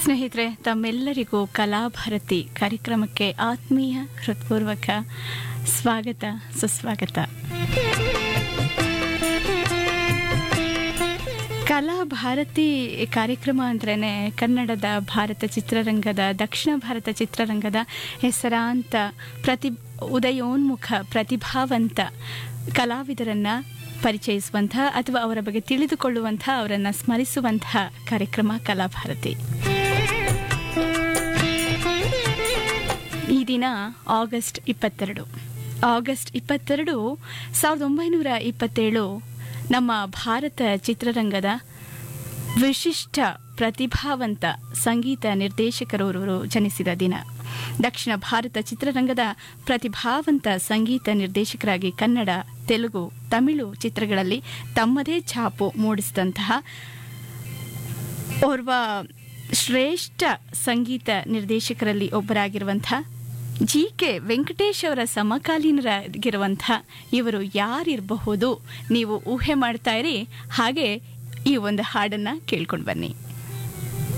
ಸ್ನೇಹಿತರೆ ತಮ್ಮೆಲ್ಲರಿಗೂ ಕಲಾಭಾರತಿ ಕಾರ್ಯಕ್ರಮಕ್ಕೆ ಆತ್ಮೀಯ ಹೃತ್ಪೂರ್ವಕ ಸ್ವಾಗತ ಸುಸ್ವಾಗತ ಕಲಾಭಾರತಿ ಕಾರ್ಯಕ್ರಮ ಅಂದ್ರೇ ಕನ್ನಡದ ಭಾರತ ಚಿತ್ರರಂಗದ ದಕ್ಷಿಣ ಭಾರತ ಚಿತ್ರರಂಗದ ಹೆಸರಾಂತ ಪ್ರತಿ ಉದಯೋನ್ಮುಖ ಪ್ರತಿಭಾವಂತ ಕಲಾವಿದರನ್ನು ಪರಿಚಯಿಸುವಂತಹ ಅಥವಾ ಅವರ ಬಗ್ಗೆ ತಿಳಿದುಕೊಳ್ಳುವಂತಹ ಅವರನ್ನು ಸ್ಮರಿಸುವಂತಹ ಕಾರ್ಯಕ್ರಮ ಕಲಾಭಾರತಿ ಈ ದಿನ ಆಗಸ್ಟ್ ಇಪ್ಪತ್ತೆರಡು ಆಗಸ್ಟ್ ಇಪ್ಪತ್ತೆರಡು ಸಾವಿರದ ಒಂಬೈನೂರ ಇಪ್ಪತ್ತೇಳು ನಮ್ಮ ಭಾರತ ಚಿತ್ರರಂಗದ ವಿಶಿಷ್ಟ ಪ್ರತಿಭಾವಂತ ಸಂಗೀತ ನಿರ್ದೇಶಕರವರು ಜನಿಸಿದ ದಿನ ದಕ್ಷಿಣ ಭಾರತ ಚಿತ್ರರಂಗದ ಪ್ರತಿಭಾವಂತ ಸಂಗೀತ ನಿರ್ದೇಶಕರಾಗಿ ಕನ್ನಡ ತೆಲುಗು ತಮಿಳು ಚಿತ್ರಗಳಲ್ಲಿ ತಮ್ಮದೇ ಛಾಪು ಮೂಡಿಸಿದಂತಹ ಓರ್ವ ಶ್ರೇಷ್ಠ ಸಂಗೀತ ನಿರ್ದೇಶಕರಲ್ಲಿ ಒಬ್ಬರಾಗಿರುವಂತಹ ಜಿ ಕೆ ವೆಂಕಟೇಶ್ ಅವರ ಸಮಕಾಲೀನರಾಗಿರುವಂಥ ಇವರು ಯಾರಿರಬಹುದು ನೀವು ಊಹೆ ಮಾಡ್ತಾ ಇರಿ ಹಾಗೆ ಈ ಒಂದು ಹಾಡನ್ನು ಕೇಳ್ಕೊಂಡು ಬನ್ನಿ